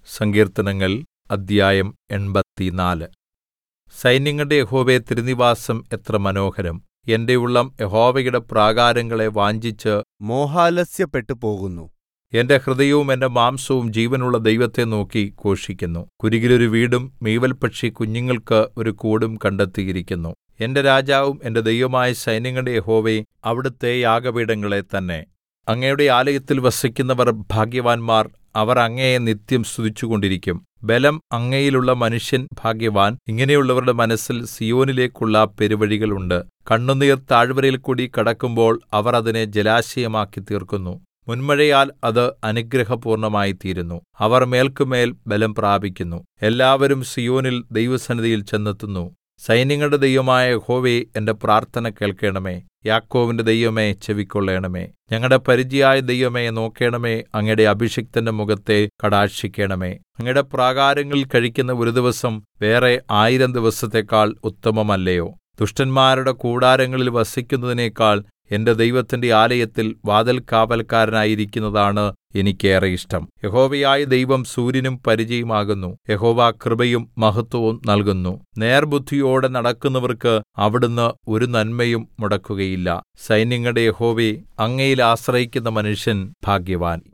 സങ്കീർത്തനങ്ങൾ അദ്ധ്യായം എൺപത്തിനാല് സൈന്യങ്ങളുടെ യഹോവേ തിരുനിവാസം എത്ര മനോഹരം എന്റെ ഉള്ളം യഹോവയുടെ പ്രാകാരങ്ങളെ വാഞ്ചിച്ച് മോഹാലസ്യപ്പെട്ടുപോകുന്നു എന്റെ ഹൃദയവും എന്റെ മാംസവും ജീവനുള്ള ദൈവത്തെ നോക്കി ഘോഷിക്കുന്നു കുരികിലൊരു വീടും മീവൽപക്ഷി കുഞ്ഞുങ്ങൾക്ക് ഒരു കൂടും കണ്ടെത്തിയിരിക്കുന്നു എന്റെ രാജാവും എന്റെ ദൈവമായ സൈന്യങ്ങളുടെ യഹോവേ അവിടുത്തെ യാഗപീഠങ്ങളെ തന്നെ അങ്ങയുടെ ആലയത്തിൽ വസിക്കുന്നവർ ഭാഗ്യവാന്മാർ അവർ അങ്ങയെ നിത്യം സ്തുതിച്ചുകൊണ്ടിരിക്കും ബലം അങ്ങയിലുള്ള മനുഷ്യൻ ഭാഗ്യവാൻ ഇങ്ങനെയുള്ളവരുടെ മനസ്സിൽ സീയോനിലേക്കുള്ള പെരുവഴികൾ ഉണ്ട് കണ്ണുനീർ താഴ്വരയിൽകൂടി കടക്കുമ്പോൾ അവർ അതിനെ ജലാശയമാക്കി തീർക്കുന്നു മുന്മഴയാൽ അത് അനുഗ്രഹപൂർണ്ണമായിത്തീരുന്നു അവർ മേല്ക്കുമേൽ ബലം പ്രാപിക്കുന്നു എല്ലാവരും സീയോനിൽ ദൈവസന്നിധിയിൽ ചെന്നെത്തുന്നു സൈന്യങ്ങളുടെ ദൈവമായ യഹോവേ എന്റെ പ്രാർത്ഥന കേൾക്കണമേ യാക്കോബിന്റെ ദൈവമേ ചെവിക്കൊള്ളണമേ ഞങ്ങളുടെ പരിചയായ ദൈവമേ നോക്കേണമേ അങ്ങയുടെ അഭിഷിക്തന്റെ മുഖത്തെ കടാക്ഷിക്കണമേ അങ്ങയുടെ പ്രാകാരങ്ങളിൽ കഴിക്കുന്ന ഒരു ദിവസം വേറെ ആയിരം ദിവസത്തേക്കാൾ ഉത്തമമല്ലയോ ദുഷ്ടന്മാരുടെ കൂടാരങ്ങളിൽ വസിക്കുന്നതിനേക്കാൾ എന്റെ ദൈവത്തിന്റെ ആലയത്തിൽ വാതിൽകാവല്ക്കാരനായിരിക്കുന്നതാണ് എനിക്ക് ഏറെ ഇഷ്ടം യഹോവയായ ദൈവം സൂര്യനും പരിചയമാകുന്നു യഹോവ കൃപയും മഹത്വവും നൽകുന്നു നേർബുദ്ധിയോടെ നടക്കുന്നവർക്ക് അവിടുന്ന് ഒരു നന്മയും മുടക്കുകയില്ല സൈന്യങ്ങളുടെ യഹോവേ അങ്ങയിൽ ആശ്രയിക്കുന്ന മനുഷ്യൻ ഭാഗ്യവാൻ